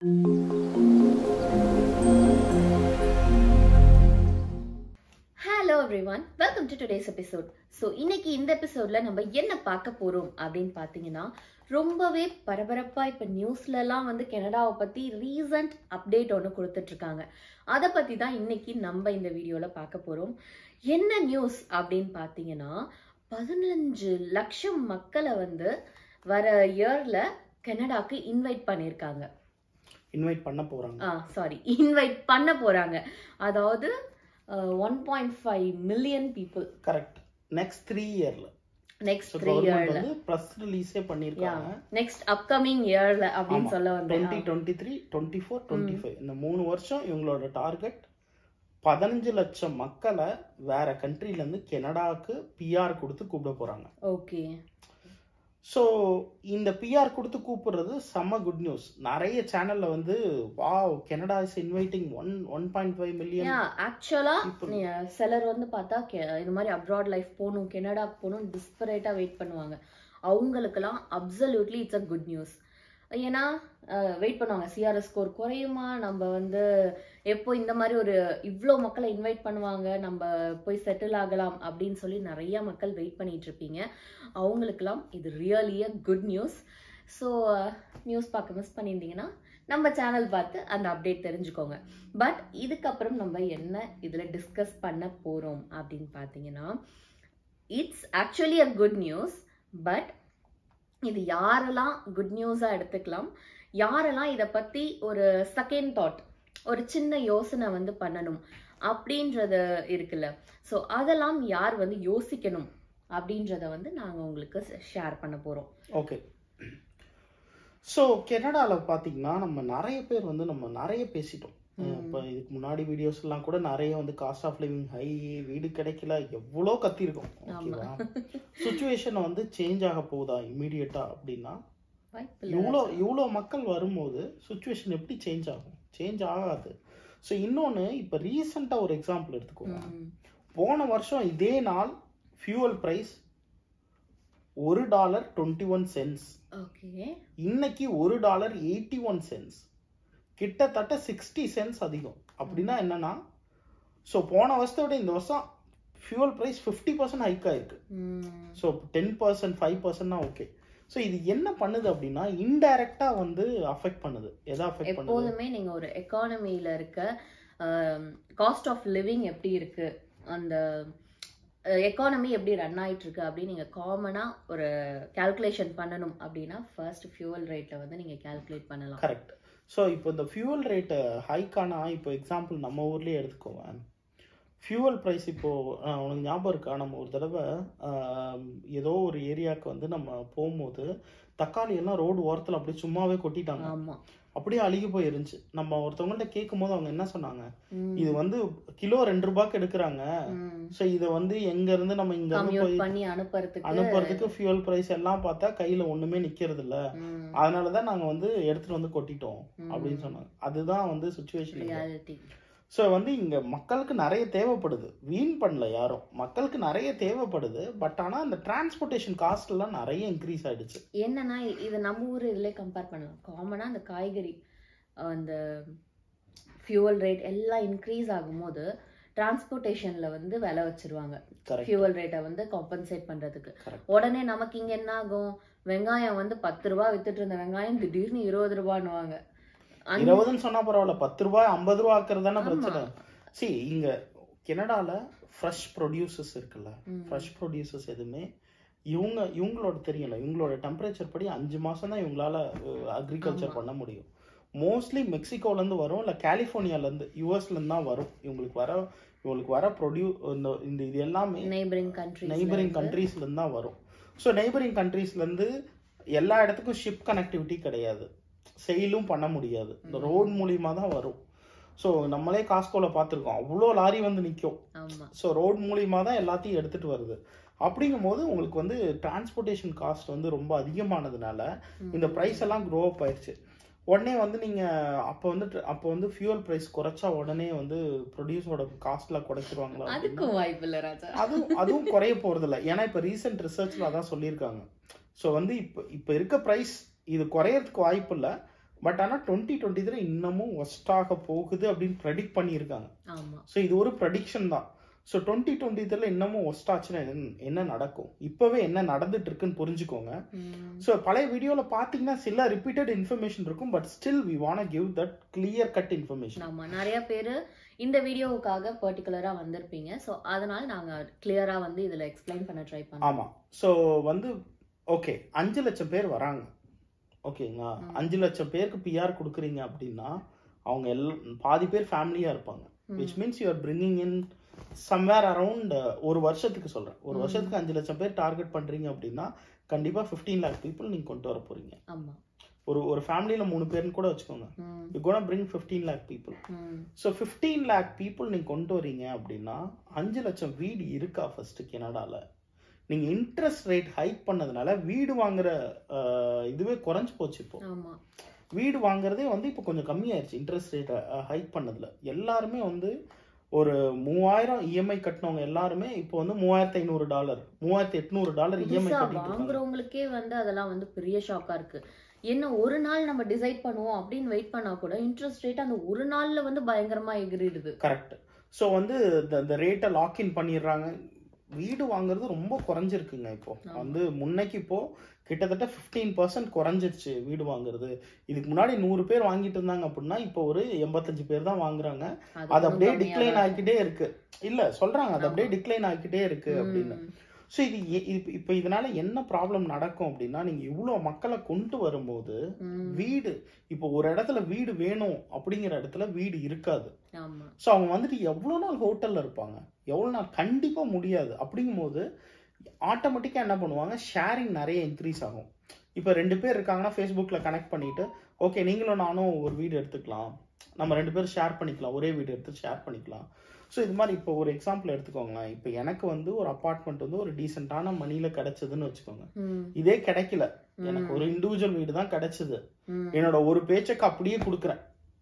Hello everyone welcome to today's episode so இன்னைக்கு இந்த எபிசோட்ல நம்ம என்ன பார்க்க போறோம் அப்படின்னு பார்த்தீங்கன்னா ரொம்பவே பரபரப்பா இப்போ நியூஸ்லலாம் வந்து கனடாவை பத்தி ரீசன்ட் அப்டேட் ஒன்று கொடுத்துட்டு இருக்காங்க அதை பத்தி தான் இன்னைக்கு நம்ம இந்த வீடியோல பார்க்க போறோம் என்ன நியூஸ் அப்படின்னு பார்த்தீங்கன்னா பதினஞ்சு லட்சம் மக்களை வந்து வர இயர்ல கனடாக்கு இன்வைட் பண்ணியிருக்காங்க இன்வைட் பண்ண போறாங்க ஆ சாரி இன்வைட் பண்ண போறாங்க அதாவது one point five million people correct next three இயர்ல நெக்ஸ்ட் ஸோ த்ரீ கவர்மெண்ட் இயர்ல வந்து ப்ரெஸ் ரிலீஸே பண்ணியிருக்காங்க நெக்ஸ்ட் அப்கமிங் இயர்ல அப்படின்னு ஆமா. சொல்ல டுவெண்ட்டி வந்தேன் twenty three twenty four twenty five இந்த மூணு வருஷம் இவங்களோட டார்கெட் பதினஞ்சு லட்சம் மக்களை வேற கண்ட்ரில இருந்து கனடாக்கு பிஆர் கொடுத்து கூப்பிட போறாங்க ஓகே ஸோ இந்த பிஆர் கொடுத்து கூப்பிடுறது செம்ம குட் நியூஸ் நிறைய சேனல்ல வந்து wow Canada is inviting one one point five million yeah ஆக்சுவலா People. சிலர் வந்து பார்த்தா கெ- இது மாதிரி அப்ராட் லைஃப் போகணும் கெனடாக்கு போகணும் டிஸ்பரேட்டா வெயிட் பண்ணுவாங்க அவங்களுக்கெல்லாம் absolutely it's a good news ஏன்னா வெயிட் பண்ணுவாங்க சிஆர்எஸ் ஸ்கோர் குறையுமா நம்ம வந்து எப்போ இந்த மாதிரி ஒரு இவ்வளோ மக்களை இன்வைட் பண்ணுவாங்க நம்ம போய் செட்டில் ஆகலாம் அப்படின்னு சொல்லி நிறைய மக்கள் வெயிட் பண்ணிட்டு இருப்பீங்க அவங்களுக்கெல்லாம் இது really a good news so news பார்க்க மிஸ் பண்ணியிருந்தீங்கன்னா நம்ம சேனல் பார்த்து அந்த அப்டேட் தெரிஞ்சுக்கோங்க பட் இதுக்கப்புறம் நம்ம என்ன இதில் டிஸ்கஸ் பண்ண போகிறோம் அப்படின்னு பார்த்தீங்கன்னா it's actually a good news but இது யாரெல்லாம் குட் நியூஸாக எடுத்துக்கலாம் யாரெல்லாம் இதை பற்றி ஒரு செகண்ட் தாட் ஒரு சின்ன யோசனை வந்து பண்ணணும் அப்படின்றது இருக்குல்ல ஸோ அதெல்லாம் யார் வந்து யோசிக்கணும் அப்படின்றத வந்து நாங்கள் உங்களுக்கு ஷேர் பண்ண போகிறோம் ஓகே ஸோ கனடாவில் பார்த்தீங்கன்னா நம்ம நிறைய பேர் வந்து நம்ம நிறைய பேசிட்டோம் இப்போ இதுக்கு முன்னாடி வீடியோஸ் எல்லாம் கூட நிறைய வந்து காஸ்ட் ஆஃப் லிவிங் ஹை வீடு கிடைக்கல எவ்வளோ கத்திருக்கோம் ஓகேவா சுச்சுவேஷன் வந்து சேஞ்ச் ஆக போகுதா இமீடியட்டா அப்படின்னா வாய்ப்பு இவ்வளோ இவ்வளோ மக்கள் வரும்போது சுச்சுவேஷன் எப்படி சேஞ்ச் ஆகும் சேஞ்ச் ஆகாது ஸோ இன்னொன்று இப்போ ரீசெண்டாக ஒரு எக்ஸாம்பிள் எடுத்துக்கோங்க போன வருஷம் இதே நாள் ஃபியூவல் ப்ரைஸ் ஒரு dollar twenty one cents okay இன்னைக்கு ஒரு டாலர் எயிட்டி ஒன் சென்ஸ் கிட்டத்தட்ட சிக்ஸ்டி சென்ஸ் அதிகம் அப்படின்னா என்னன்னா ஸோ போன வருஷத்தை விட இந்த வருஷம் fuel price fifty percent hike ஆயிருக்கு ஸோ டென் பர்சன்ட் ஃபைவ் பர்சன்ட்னா ஓகே ஸோ இது என்ன பண்ணுது அப்படின்னா இன்டைரக்டா வந்து அஃபெக்ட் பண்ணுது எதை அஃபெக்ட் பண்ணுது எப்போதுமே நீங்க ஒரு எக்கானமில இருக்க காஸ்ட் ஆஃப் லிவிங் எப்படி இருக்கு அந்த எக்கானமி எப்படி ரன் ஆயிட்டு இருக்கு அப்படின்னு நீங்க காமனா ஒரு கால்குலேஷன் பண்ணணும் அப்படின்னா ஃபர்ஸ்ட் ஃபியூவல் ரேட்ல வந்து நீங்க கால்குலேட் பண்ணலாம் கரெக்ட் ஸோ இப்போ இந்த ஃபியூவல் ரேட்டு ஹைக்கானா இப்போ எக்ஸாம்பிள் நம்ம ஊர்லேயே எடுத்துக்கோவேன் ஃபியூவல் ப்ரைஸ் இப்போ அஹ், உனக்கு ஞாபகம் இருக்கா நம்ம ஒரு தடவை ஆஹ், ஏதோ ஒரு ஏரியாவுக்கு வந்து நம்ம போகும்போது தக்காளி எல்லாம் ரோடு ஓரத்தில் அப்படியே சும்மாவே கொட்டிட்டாங்க ஆமா அப்படியே அழுகி போய் இருந்துச்சு நம்ம ஒருத்தவங்கள்ட்ட கேட்கும் போது அவங்க என்ன சொன்னாங்க ம், இது வந்து கிலோ ரெண்டு ரூபாய்க்கு எடுக்கிறாங்க ம். ஸோ இதை வந்து எங்க இருந்து நம்ம இங்க இருந்து கம்யூட் போய் பண்ணி அனுப்புறதுக்கு அனுப்புறதுக்கு ஃபியூல் பிரைஸ் எல்லாம் பார்த்தா கையில ஒண்ணுமே நிக்கிறது இல்ல ம், அதனால தான் நாங்க வந்து எடுத்துட்டு வந்து கொட்டிட்டோம் அப்படின்னு சொன்னாங்க அதுதான் வந்து சுச்சுவேஷன் reality. ஸோ வந்து இங்க மக்களுக்கு நிறைய தேவைப்படுது வீண் பண்ணல யாரும் மக்களுக்கு நிறைய தேவைப்படுது பட் ஆனா அந்த டிரான்ஸ்போர்ட்டேஷன் காஸ்ட் எல்லாம் நிறைய இன்க்ரீஸ் ஆயிடுச்சு என்னன்னா இ- இது நம்ம ஊர் இதுல கம்பேர் பண்ணலாம் காமனா அந்த காய்கறி அஹ் அந்த ஃபியூவல் ரேட் எல்லாம் இன்க்ரீஸ் ஆகும்போது டிரான்ஸ்போர்ட்டேஷன்ல வந்து விலை வச்சிருவாங்க கரெக்ட் ஃபியூவல் ரேட்டை வந்து காம்பன்சேட் பண்றதுக்கு Correct. உடனே நமக்கு இங்க என்ன ஆகும் வெங்காயம் வந்து பத்து ரூபா வித்துட்டு இருந்த வெங்காயம் திடீர்னு இருபது ரூபான்னுவாங்க அந்த- இருபதுன்னு சொன்னா பரவாயில்ல பத்து ரூபாய் ஐம்பது ரூபா ஆக்குறது தானே ஆமா. பிரச்சனை சி இங்க கனடால ஃப்ரெஷ் ப்ரொடியூசர்ஸ் இருக்குல்ல ம். ஃப்ரெஷ் ப்ரொடியூசர்ஸ் எதுவுமே இவங்க இவங்களோட தெரியல இவங்களோட டெம்பரேச்சர் படி அஞ்சு மாசம் தான் இவங்களால அக்ரிகல்ச்சர் ஆமா. பண்ண முடியும் மோஸ்ட்லி மெக்சிகோல இருந்து வரும் இல்ல கலிஃபோர்னியால இருந்து யூஎஸ்ல இருந்து தான் வரும் இவங்களுக்கு வர இவங்களுக்கு வர ப்ரொடியூ இந்த இந்த இது எல்லாமே நெய்பரிங் கண்ட்ரி நெய்பரிங் கண்ட்ரீஸ்ல இருந்து தான் வரும் ஸோ நெய்பரிங் கண்ட்ரீஸ்ல இருந்து எல்லா இடத்துக்கும் ஷிப் கனெக்டிவிட்டி கிடையாது செயலும் பண்ண முடியாது இந்த ரோட் மூலியமா தான் வரும் ஸோ நம்மளே காஸ்கோல பார்த்துருக்கோம் அவ்வளோ லாரி வந்து நிற்கும் ஆமா ஸோ ரோட் மூலியமா தான் எல்லாத்தையும் எடுத்துட்டு வருது அப்படிங்கும்போது உங்களுக்கு வந்து டிரான்ஸ்போர்ட்டேஷன் காஸ்ட் வந்து ரொம்ப அதிகமானதுனால இந்த ப்ரைஸ் எல்லாம் க்ரோ அப் ஆயிடுச்சு உடனே வந்து நீங்க அப்போ வந்து அப்போ வந்து ஃபியூல் பிரைஸ் குறைச்சா உடனே வந்து ப்ரொடியூஸோட காஸ்ட்ல குறைச்சிருவாங்களா அப்படின்னா, அதுக்கும் வாய்ப்பு இல்ல ராஜா அதுவும் அதுவும் குறைய போறது இல்ல ஏன்னா இப்ப ரீசெண்ட் ரிசர்ச்ல அதான் சொல்லியிருக்காங்க ஸோ வந்து இப்போ இப்போ இருக்க ப்ரைஸ் இது குறையறதுக்கு வாய்ப்பு இல்லை பட் ஆனால் டுவெண்ட்டி டுவெண்ட்டி த்ரீ இன்னமும் ஒஸ்டாக போகுது அப்படின்னு ப்ரெடிக்ட் பண்ணியிருக்காங்க ஆமா ஸோ இது ஒரு ப்ரெடிக்ஷன் தான் ஸோ டுவெண்ட்டி டுவெண்ட்டி த்ரீல இன்னமும் ஒஸ்ட் ஆச்சுன்னா என்ன- என்ன நடக்கும் இப்போவே என்ன நடந்துட்டு இருக்குன்னு புரிஞ்சுக்கோங்க ம். ஸோ பழைய வீடியோவில் பார்த்தீங்கன்னா சில ரிப்பீட்டட் இன்ஃபர்மேஷன் இருக்கும் but still we want give that clear cut information ஆமா நிறைய பேர் இந்த வீடியோவுக்காக பர்டிகுலரா வந்திருப்பீங்க ஸோ அதனால நாங்க கிளியரா வந்து இதுல எக்ஸ்பிளைன் பண்ண ட்ரை பண்ணோம் ஆமாம் ஸோ வந்து ஓகே அஞ்சு லட்சம் பேர் வராங்க ஓகேங்களா ம். அஞ்சு லட்சம் பேருக்கு பிஆர் கொடுக்குறீங்க அப்படின்னா அவங்க எல் பாதி பேர் ஃபேமிலியாக இருப்பாங்க ம். Which means you are bringing in somewhere around ஒரு வருஷத்துக்கு சொல்கிறேன் ஒரு ம். வருஷத்துக்கு அஞ்சு லட்சம் பேர் டார்கெட் பண்ணுறீங்க அப்படின்னா கண்டிப்பாக ஃபிஃப்டீன் லேக் பீப்புள் நீங்கள் கொண்டு வர போகிறீங்க ஆமா ஒரு ஒரு ஃபேமிலியில் மூணு பேர்னு கூட வச்சுக்கோங்க ம். You gonna bring fifteen lakh people ம். ஸோ ஃபிஃப்டீன் லேக் பீப்புள் நீங்கள் கொண்டு வரீங்க அப்படின்னா அஞ்சு லட்சம் வீடு இருக்கா ஃபர்ஸ்ட் கனடால நீங்கள் இன்ட்ரெஸ்ட் ரேட் ஹைக் பண்ணதுனால வீடு வாங்குற அஹ், இதுவே குறைஞ்சு போச்சு இப்போ ஆமா வீடு வாங்குறதே வந்து இப்போ கொஞ்சம் கம்மியாயிருச்சு இன்ட்ரெஸ்ட் ரேட் ஹைக் பண்ணதுல எல்லாருமே வந்து ஒரு மூவாயிரம் இஎம்ஐ கட்டினவங்க எல்லாருமே இப்போ வந்து மூவாயிரத்தி ஐநூறு டாலர் மூவாயிரத்தி எட்நூறு டாலர் இஎம்ஐ புதுசா கட்டிட்டு இருக்காங்க வாங்குறவங்களுக்கே வந்து அதெல்லாம் வந்து பெரிய ஷாக்கா இருக்கு என்ன ஒரு நாள் நம்ம டிசைட் பண்ணுவோம் அப்படின்னு வெயிட் பண்ணா கூட இன்ட்ரெஸ்ட் ரேட் அந்த ஒரு நாள்ல வந்து பயங்கரமா எகிரிடுது கரெக்ட் ஸோ வந்து இந்த- இந்த ரேட்டை லாக்இன் பண்ணிடுறாங்க வீடு வாங்குறது ரொம்ப குறைஞ்சிருக்குங்க இப்போ ஆமா. வந்து முன்னைக்கு இப்போ கிட்டத்தட்ட ஃபிஃப்டீன் பர்சன்ட் குறைஞ்சிருச்சு வீடு வாங்குறது இதுக்கு முன்னாடி நூறு பேர் வாங்கிட்டு இருந்தாங்க அப்படின்னா இப்போ ஒரு எண்பத்தஞ்சு பேர் தான் வாங்குறாங்க அது இன்னும் அப்படியே கம்மியா டிக்ளைன் தான் ஆகிக்கிட்டே இருக்கு இல்ல சொல்றாங்க அது அப்படியே ஆமா. டிக்ளைன் ஆகிக்கிட்டே இருக்கு அப்படின்னு ம். ஸோ இது எ- இது- இப்போ இதனால என்ன ப்ராப்ளம் நடக்கும் அப்படின்னா நீங்க இவ்வளோ மக்களை கொண்டு வரும்போது ம். வீடு இப்போ ஒரு இடத்துல வீடு வேணும் அப்படிங்கிற இடத்துல வீடு இருக்காது ஆமா ஸோ அவங்க வந்துட்டு எவ்வளோ நாள் ஹோட்டலில் இருப்பாங்க எவ்வளோ நாள் கண்டிப்பாக முடியாது அப்படிங்கும்போது ஆட்டோமேட்டிக்காக என்ன பண்ணுவாங்க ஷேரிங் நிறைய இன்க்ரீஸ் ஆகும் இப்போ ரெண்டு பேர் இருக்காங்கன்னா ஃபேஸ்புக்கில் கனெக்ட் பண்ணிட்டு ஓகே நீங்களும் நானும் ஒரு வீடு எடுத்துக்கலாம் நம்ம ரெண்டு பேரும் ஷேர் பண்ணிக்கலாம் ஒரே வீடு எடுத்து ஷேர் பண்ணிக்கலாம் ஸோ இது மாதிரி இப்போ ஒரு எக்ஸாம்பிள் எடுத்துக்கோங்களேன் இப்போ எனக்கு வந்து ஒரு அப்பார்ட்மெண்ட் வந்து ஒரு டீசெண்டான மணியில் கிடைச்சதுன்னு வச்சுக்கோங்க ம். இதே கிடைக்கல எனக்கு ம். ஒரு இண்டிவிஜுவல் வீடு தான் கிடைச்சது ம். என்னோட ஒரு பேச்சக்கு அப்படியே கொடுக்குறேன்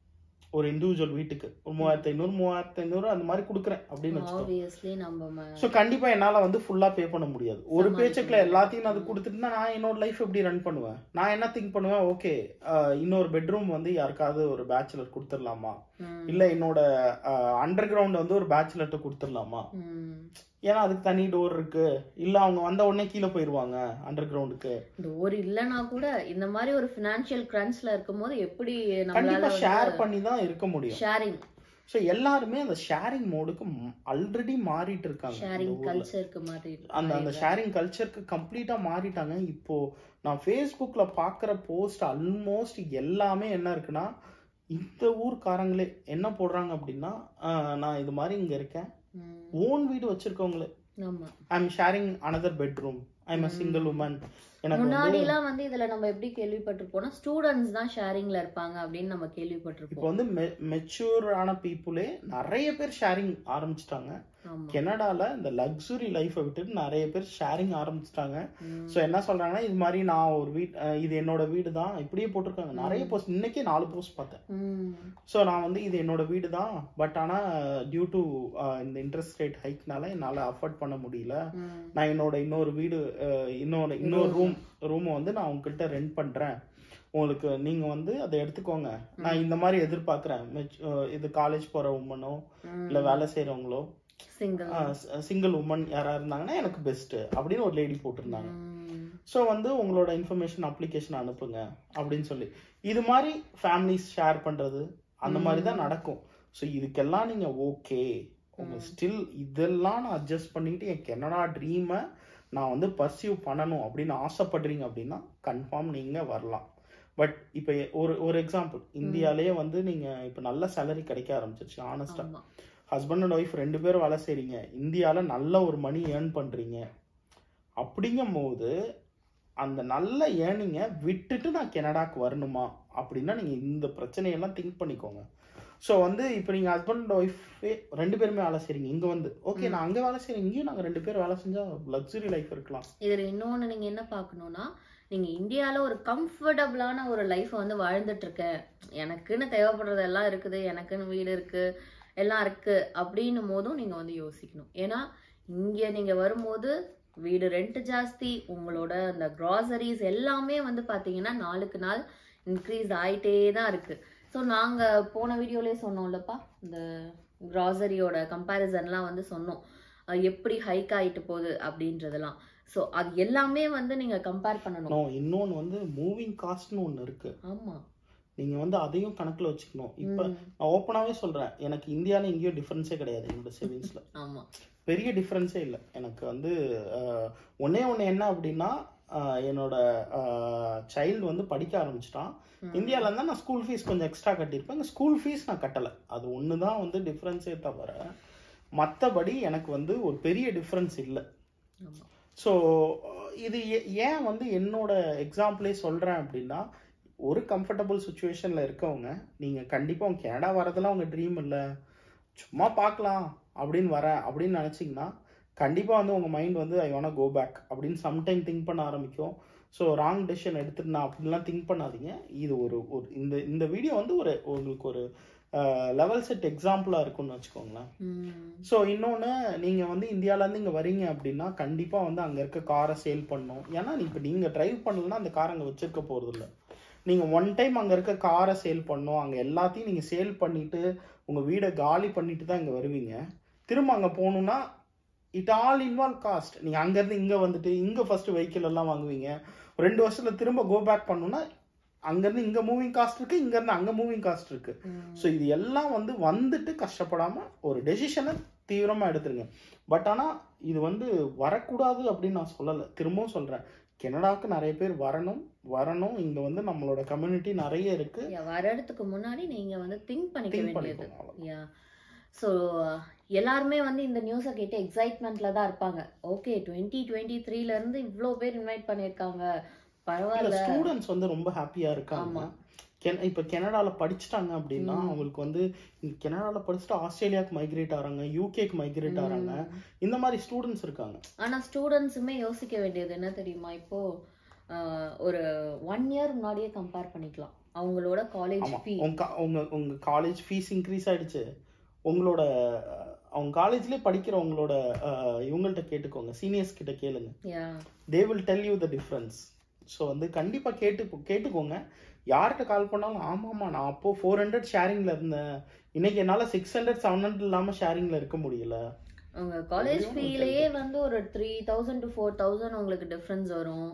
ஒரு இண்டிவிஜுவல் வீட்டுக்கு ஒரு மூவாயிரத்தி ஐநூறு மூவாயிரத்தி ஐநூறு அந்த மாதிரி கொடுக்குறேன் அப்படின்னு வச்சுக்கோ ஆப்வியஸ்லி நம்ம ம- ஸோ கண்டிப்பா என்னால வந்து ஃபுல்லா பே பண்ண முடியாது ஒரு சமாளிக்க பேச்சக்ல முடியாது. எல்லாத்தையும் நான் அது கொடுத்துட்டுனா நான் என்னோட லைஃப் எப்படி ரன் பண்ணுவேன் நான் என்ன திங்க் பண்ணுவேன் ஓகே இன்னொரு பெட்ரூம் வந்து யாருக்காவது ஒரு பேச்சுலர் கொடுத்துடலாமா ம். இல்ல என்னோட அண்டர் கிரவுண்ட் வந்து ஒரு பேச்சுலர்ட்ட கொடுத்துடலாமா ம். ஏன்னா அதுக்கு தனி டோர் இருக்கு இல்ல அவங்க வந்த உடனே கீழே போயிருவாங்க அண்டர் கிரவுண்டுக்கு இந்த ஒரு இல்லனா கூட இந்த மாதிரி ஒரு பினான்சியல் கிரன்ச்ல இருக்கும்போது எப்படி கண்டிப்பா நம்மளால ஷேர் பண்ணி தான் இருக்க முடியும் ஷேரிங் ஸோ எல்லாருமே அந்த ஷேரிங் மோடுக்கு ஆல்ரெடி மாறிட்டு இருக்காங்க இந்த ஷேரிங் ஊர்ல. கல்ச்சருக்கு மாதிரி அந்த அந்த ஷேரிங் கல்ச்சருக்கு கம்ப்ளீட்டா மாறிட்டாங்க இப்போ நான் ஃபேஸ்புக்ல பாக்குற போஸ்ட் ஆல்மோஸ்ட் எல்லாமே என்ன இருக்குன்னா இந்த ஊர்க்காரங்களே என்ன போடுறாங்க அப்படின்னா ஆஹ், நான் இது மாதிரி இங்க இருக்கேன் ம். ஓன் வீடு வச்சிருக்கவங்களே ஆமா I am sharing another bedroom I am a single woman எனக்கு முன்னாடி வந்து எல்லாம் வந்து இதுல நம்ம எப்படி கேள்விப்பட்டிருப்போம்னா ஸ்டூடெண்ட்ஸ் தான் ஷேரிங்ல இருப்பாங்க அப்படின்னு நம்ம இப்போ கேள்விப்பட்டிருப்போம் வந்து மெச்சூரான பீப்புளே நிறைய பேர் ஷேரிங் ஆரம்பிச்சிட்டாங்க ஆமா கனடால இந்த லக்ஸுரி லைஃபை விட்டுட்டு நிறைய பேர் ஷேரிங் ஆரம்பிச்சிட்டாங்க ம். ஸோ என்ன சொல்றாங்கன்னா இது மாதிரி நான் ஒரு வீட் அஹ் இது என்னோட வீடு தான் இப்படியே போட்டிருக்காங்க நிறைய போஸ்ட் இன்னைக்கே நாலு போஸ்ட் பார்த்தேன் ம். ஸோ நான் வந்து இது என்னோட வீடு தான் பட் ஆனால் டியூ டு இந்த இன்ட்ரெஸ்ட் ரேட் ஹைக்னால என்னால் அஃபோர்ட் பண்ண முடியல ம். நான் என்னோட இன்னொரு வீடு அஹ், இன்னொரு இன்னொரு ரூம் ரூமை வந்து நான் உங்ககிட்ட ரெண்ட் பண்ணுறேன் உங்களுக்கு நீங்கள் வந்து அதை எடுத்துக்கோங்க நான் இந்த மாதிரி எதிர்பார்க்குறேன் இது காலேஜ் போகிற உமனோ ம். இல்லை வேலை செய்கிறவங்களோ சிங்கிள் சிங்கிள் உமன் யாராக இருந்தாங்கன்னா எனக்கு பெஸ்ட்டு அப்படின்னு ஒரு லேடி போட்டிருந்தாங்க ம். ஸோ வந்து உங்களோட இன்ஃபர்மேஷன் அப்ளிகேஷன் அனுப்புங்க அப்படின்னு சொல்லி இது மாதிரி ஃபேமிலிஸ் ஷேர் பண்ணுறது அந்த மாதிரி தான் நடக்கும் ஸோ இதுக்கெல்லாம் நீங்கள் ஓகே உங்க ஸ்டில் இதெல்லாம் நான் அட்ஜஸ்ட் பண்ணிட்டு என் கனடா ட்ரீமை நான் வந்து பர்சியூ பண்ணணும் அப்படின்னு ஆசைப்படுறீங்க அப்படின்னா கன்ஃபார்ம் நீங்கள் வரலாம் பட் இப்போ ஒரு ஒரு எக்ஸாம்பிள் இந்தியாலேயே வந்து நீங்கள் இப்போ நல்ல சேலரி கிடைக்க ஆரம்பிச்சிருச்சு ஆனஸ்டாக ஆமா ஹஸ்பண்ட் அண்ட் ஒய்ஃப் ரெண்டு பேரும் வேலை செய்றீங்க இந்தியாவில் நல்ல ஒரு மணி ஏர்ன் பண்ணுறீங்க அப்படிங்கும்போது அந்த நல்ல ஏர்னிங்கை விட்டுட்டு நான் கனடாக்கு வரணுமா அப்படின்னா நீங்கள் இந்த பிரச்சனையெல்லாம் திங்க் பண்ணிக்கோங்க ஸோ வந்து இப்போ நீங்கள் ஹஸ்பண்ட் அண்ட் ஒய்ஃபே ரெண்டு பேருமே வேலை செய்றீங்க இங்கே வந்து ஓகே நான் அங்கே வேலை செய்கிறேன் இங்கேயும் நாங்கள் ரெண்டு பேரும் வேலை செஞ்சால் லக்ஸுரி லைஃப் இருக்கலாம் இதுல இன்னொன்னு நீங்க என்ன பார்க்கணும்னா நீங்க இந்தியால ஒரு கம்ஃபர்டபுளான ஒரு லைஃப் வந்து வாழ்ந்துட்டு இருக்க எனக்குன்னு தேவைப்படுறது எல்லாம் இருக்குது எனக்குன்னு வீடு இருக்கு எல்லாம் இருக்கு அப்படின்னும் போதும் நீங்க வந்து யோசிக்கணும் ஏன்னா இங்க நீங்க வரும்போது வீடு ரெண்ட் ஜாஸ்தி உங்களோட அந்த கிராசரிஸ் எல்லாமே வந்து பாத்தீங்கன்னா நாளுக்கு நாள் இன்க்ரீஸ் ஆயிட்டே தான் இருக்கு ஸோ நாங்கள் போன வீடியோலேயே சொன்னோம்லப்பா இந்த க்ராசரியோட கம்பேரிசன்லாம் வந்து சொன்னோம் அஹ் எப்படி ஹைக் ஆயிட்டு போகுது அப்படின்றதெல்லாம் ஸோ அது எல்லாமே வந்து நீங்கள் கம்பேர் பண்ணணும் No, இன்னொன்னு வந்து மூவிங் காஸ்ட்னு ஒண்ணு இருக்கு ஆமாம் நீங்க வந்து அதையும் கணக்குல வச்சுக்கணும் இப்ப நான் ஓப்பனாவே சொல்றேன் எனக்கு இந்தியால எங்கேயும் டிஃபரன்ஸே கிடையாது என்னோட சேவிங்ஸ்ல ஆமாம் பெரிய டிஃப்ரென்ஸே இல்லை எனக்கு வந்து ஆஹ், ஒண்ணே ஒண்ணு என்ன அப்படின்னா ஆஹ், என்னோட சைல்டு வந்து படிக்க ஆரம்பிச்சிட்டான் இந்தியாவில் இருந்தால் நான் ஸ்கூல் ஃபீஸ் கொஞ்சம் எக்ஸ்ட்ரா கட்டியிருப்பேன் ஸ்கூல் ஃபீஸ் நான் கட்டலை அது ஒன்று தான் வந்து டிஃப்ரென்ஸே தவிர மற்றபடி எனக்கு வந்து ஒரு பெரிய டிஃப்ரென்ஸ் இல்லை ஆமாம் ஸோ இது ஏ- ஏன் வந்து என்னோட எக்ஸாம்பிளே சொல்கிறேன் அப்படின்னா ஒரு கம்ஃபர்டபுள் சுச்சுவேஷனில் இருக்கவங்க நீங்கள் கண்டிப்பாக உங்க கனடா வரதெல்லாம் உங்கள் ட்ரீம் இல்லை சும்மா பார்க்கலாம் அப்படின்னு வரேன் அப்படின்னு நினச்சிங்கன்னா கண்டிப்பாக வந்து உங்கள் மைண்ட் வந்து ஐ வாண்ட் கோ பேக் அப்படின்னு சம்டைம் திங்க் பண்ண ஆரம்பிக்கும் ஸோ ராங் டெசிஷன் எடுத்துட்டு நான் அப்படிலாம் திங்க் பண்ணாதீங்க இது ஒரு ஒரு இந்த இந்த வீடியோ வந்து ஒரு உங்களுக்கு ஒரு லெவல் செட் எக்ஸாம்பிளாக இருக்கும்னு வச்சுக்கோங்களேன் ம் ஸோ இன்னொன்று நீங்கள் வந்து இந்தியாவிலேருந்து இங்கே வரீங்க அப்படின்னா கண்டிப்பாக வந்து அங்கே இருக்க காரை சேல் பண்ணணும் ஏன்னா இப்போ நீங்கள் டிரைவ் பண்ணலன்னா அந்த கார் அங்கே வச்சிருக்க போகிறதில்ல நீங்கள் ஒன் டைம் அங்கே இருக்க காரை சேல் பண்ணணும் அங்கே எல்லாத்தையும் நீங்கள் சேல் பண்ணிவிட்டு உங்கள் வீடை காலி பண்ணிட்டு தான் இங்கே வருவீங்க திரும்ப அங்கே போகணுன்னா இட் ஆல் இன்வால்வ் காஸ்ட் நீங்கள் அங்கேருந்து இங்கே வந்துட்டு இங்கே ஃபஸ்ட்டு வெஹிக்கிள் எல்லாம் வாங்குவீங்க ஒரு ரெண்டு வருஷத்தில் திரும்ப கோ பேக் பண்ணணுன்னா அங்கேருந்து இங்கே மூவிங் காஸ்ட் இருக்குது இங்கேருந்து அங்கே மூவிங் காஸ்ட் இருக்குது ம். ஸோ இது எல்லாம் வந்து வந்துட்டு கஷ்டப்படாம ஒரு டெசிஷனை தீவிரமா எடுத்துருங்க பட் ஆனா இது வந்து வரக்கூடாது அப்படின்னு நான் சொல்லலை திரும்பவும் சொல்றேன் கனடாவுக்கு நிறைய பேர் வரணும் வரணும் இங்க வந்து நம்மளோட கம்யூனிட்டி நிறைய இருக்கு Yeah, வரதுக்கு முன்னாடி நீங்க வந்து திங்க் பண்ணிக்க திங்க் வேண்டியது பண்ணிக்கோங்க அவ்வளவுதான். யா ஸோ எல்லாருமே வந்து இந்த நியூஸை கேட்டு எக்ஸைட்மெண்ட்ல தான் இருப்பாங்க ஓகே டுவெண்ட்டி டுவெண்ட்டி த்ரீல இருந்து இவ்வளோ பேர் இன்வைட் பண்ணியிருக்காங்க பரவாயில்ல ஸ்டூடெண்ட்ஸ் வந்து ரொம்ப ஹாப்பியா இருக்காங்க ஆமா. கென இப்ப கனடால படிச்சிட்டாங்க அப்படின்னா ம். அவங்களுக்கு வந்து இங்க கனடால படிச்சுட்டு ஆஸ்திரேலியாவுக்கு மைக்ரேட் ஆறாங்க யூகேக்கு மைக்ரேட் ஆறாங்க ம். இந்த மாதிரி ஸ்டூடெண்ட்ஸ் இருக்காங்க ஆனா ஸ்டூடெண்ட்ஸுமே யோசிக்க வேண்டியது என்ன தெரியுமா இப்போ ஆஹ், ஒரு ஒன் இயர் முன்னாடியே கம்பேர் பண்ணிக்கலாம் அவங்களோட காலேஜ் ஆமா ஃபீ உங்க கா- உங்க உங்க காலேஜ் ஃபீஸ் இன்க்ரீஸ் ஆயிடுச்சு உங்களோட அஹ், அவங்க காலேஜ்லயே படிக்கிற உங்களோட அஹ், இவங்கள்ட்ட கேட்டுக்கோங்க சீனியர்ஸ் கிட்ட கேளுங்க yeah they will tell you the difference so வந்து கண்டிப்பா கேட்டு கேட்டுக்கோங்க யார்கிட்ட கால் பண்ணாலும் ஆமாம்மா நான் அப்போ ஃபோர் ஹண்ட்ரட் ஷேரிங்ல இருந்தேன் இன்னைக்கு என்னால சிக்ஸ் ஹண்ட்ரட் செவன் ஹண்ட்ரட் இல்லாம ஷேரிங்ல இருக்க முடியல உங்க காலேஜ் அதுவும் ஃபீலேயே வந்து ஒரு three thousand to four thousand உங்களுக்கு டிஃப்ரென்ஸ் வரும்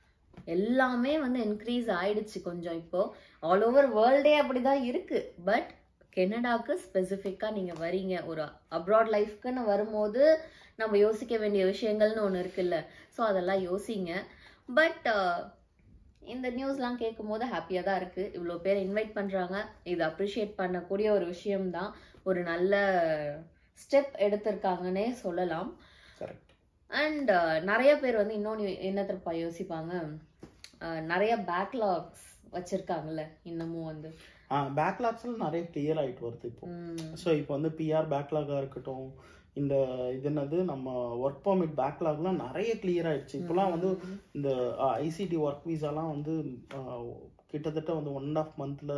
எல்லாமே வந்து இன்க்ரீஸ் ஆயிடுச்சு கொஞ்சம் இப்போ ஆல் ஓவர் வேர்ல்டே அப்படிதான் இருக்கு பட் கெனடாக்கு ஸ்பெசிஃபிக்காக நீங்கள் வரீங்க ஒரு அப்ராட் லைஃப்க்குன்னு வரும்போது நம்ம யோசிக்க வேண்டிய விஷயங்கள்னு ஒன்று இருக்குல்ல ஸோ அதெல்லாம் யோசிங்க பட் இந்த நியூஸ்லாம் கேட்கும்போது ஹாப்பியாக தான் இருக்குது இவ்வளோ பேர் இன்வைட் பண்ணுறாங்க இது அப்ரிஷியேட் பண்ணக்கூடிய ஒரு விஷயம்தான் ஒரு நல்ல ஸ்டெப் எடுத்திருக்காங்கன்னே சொல்லலாம் கரெக்ட் அண்ட் நிறைய பேர் வந்து இன்னொன்று என்ன திருப்பா யோசிப்பாங்க அஹ், நிறைய பேக்லாக்ஸ் வச்சிருக்காங்கல்ல இன்னமும் வந்து பேக்லாக்ஸ்ல நிறைய கிளியர் ஆயிட்டு வருது இப்போ ம், ஸோ இப்போ வந்து பிஆர் பேக்லாகாக இருக்கட்டும் இந்த இது என்னது நம்ம ஒர்க் பர்மிட் பேக்லாக்லாம் நிறைய கிளியர் ஆயிடுச்சு இப்போலாம் வந்து இந்த ஐசிடி ஒர்க் வீசாலாம் வந்து ஆஹ், கிட்டத்தட்ட வந்து ஒன் அண்ட் ஆஃப் மந்த்ல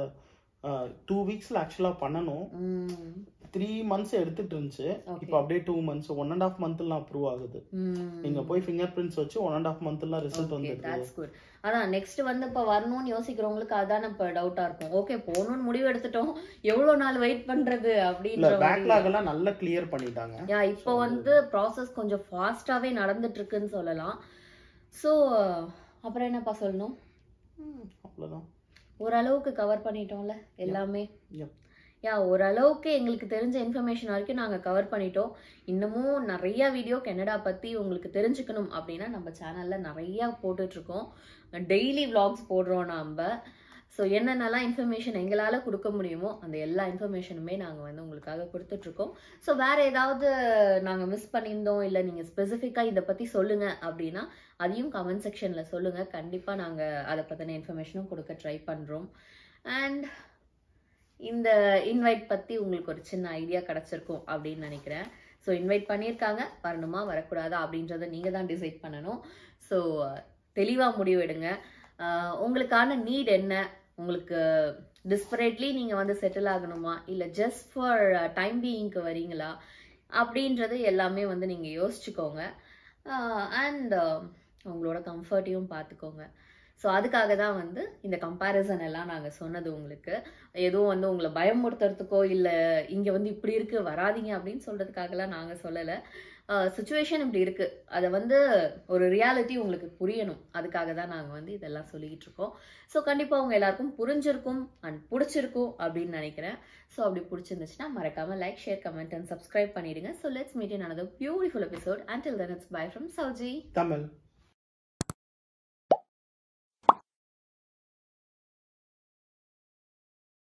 டூ வீக்ஸ்ல ஆக்சுவலாக பண்ணணும் ம், த்ரீ மந்த்ஸ் எடுத்துட்டு இருந்துச்சு Okay. இப்போ அப்படியே two months one and half மந்த்லாம் அப்ரூவ் ஆகுது ம். நீங்க போய் ஃபிங்கர் பிரிண்ட்ஸ் வச்சு ஒன் அண்ட் ஆஃப் மந்த்லாம் ரிசல்ட் ஓகே வந்துடுது தட்ஸ் குட் அதான் நெக்ஸ்ட் வந்து இப்போ வரணும்னு யோசிக்கிறவங்களுக்கு அதான் இப்போ டவுட்டா இருக்கும் ஓகே போகணும்னு முடிவு எடுத்துட்டோம் எவ்வளவு நாள் வெயிட் பண்றது இல்ல அப்படின்ற மாதிரி பேக்லாக் எல்லாம் நல்லா கிளியர் பண்ணிட்டாங்க யா இப்போ வந்து ப்ராசஸ் கொஞ்சம் ஃபாஸ்டாவே நடந்துட்டு இருக்குன்னு சொல்லலாம் ஸோ அப்புறம் என்னப்பா சொல்லணும் ம், அவ்வளவுதான் ஓரளவுக்கு கவர் பண்ணிட்டோம்ல எல்லாமே Yep. யா ஓரளவுக்கு எங்களுக்கு தெரிஞ்ச இன்ஃபர்மேஷன் வரைக்கும் நாங்கள் கவர் பண்ணிட்டோம் இன்னமும் நிறைய வீடியோ கனடா பற்றி உங்களுக்கு தெரிஞ்சுக்கணும் அப்படின்னா நம்ம சேனலில் நிறையா போட்டுட்ருக்கோம் டெய்லி vlogs போடுறோம் நம்ம ஸோ என்னென்னலாம் இன்ஃபர்மேஷன் எங்களால் கொடுக்க முடியுமோ அந்த எல்லா இன்ஃபர்மேஷனுமே நாங்கள் வந்து உங்களுக்காக கொடுத்துட்ருக்கோம் ஸோ வேறு ஏதாவது நாங்கள் மிஸ் பண்ணியிருந்தோம் இல்லை நீங்கள் ஸ்பெசிஃபிக்காக இதை பற்றி சொல்லுங்கள் அப்படின்னா அதையும் கமெண்ட் செக்ஷனில் சொல்லுங்கள் கண்டிப்பாக நாங்கள் அதை பற்றின இன்ஃபர்மேஷனும் கொடுக்க ட்ரை பண்ணுறோம் அண்ட் இந்த இன்வைட் பற்றி உங்களுக்கு ஒரு சின்ன ஐடியா கிடச்சிருக்கும் அப்படின்னு நினைக்கிறேன் ஸோ இன்வைட் பண்ணியிருக்காங்க வரணுமா வரக்கூடாதா அப்படின்றத நீங்கள் தான் டிசைட் பண்ணணும் ஸோ தெளிவாக முடிவெடுங்க ஆஹ் உங்களுக்கான நீட் என்ன உங்களுக்கு டிஸ்பரேட்லி நீங்கள் வந்து செட்டில் ஆகணுமா இல்லை ஜஸ்ட் ஃபார் டைம் பீயிங்க்கு வரீங்களா அப்படின்றது எல்லாமே வந்து நீங்கள் யோசிச்சுக்கோங்க அண்ட் உங்களோட கம்ஃபர்ட்டையும் பார்த்துக்கோங்க ஸோ அதுக்காக தான் வந்து இந்த கம்பேரிசன் எல்லாம் நாங்கள் சொன்னது உங்களுக்கு எதுவும் வந்து உங்களை பயமுறுத்துறதுக்கோ இல்லை இங்கே வந்து இப்படி இருக்கு வராதீங்க அப்படின்னு சொல்றதுக்காகலாம் நாங்கள் சொல்லலை சுச்சுவேஷன் இப்படி இருக்கு அதை வந்து ஒரு ரியாலிட்டி உங்களுக்கு புரியணும் அதுக்காக தான் நாங்கள் வந்து இதெல்லாம் சொல்லிக்கிட்டு இருக்கோம் ஸோ கண்டிப்பாக உங்க எல்லாருக்கும் புரிஞ்சிருக்கும் அண்ட் பிடிச்சிருக்கும் அப்படின்னு நினைக்கிறேன் ஸோ அப்படி பிடிச்சிருந்துச்சுன்னா மறக்காம like share comment and subscribe பண்ணிடுங்க so let's meet in another beautiful episode until then it's bye from Sowji Tamil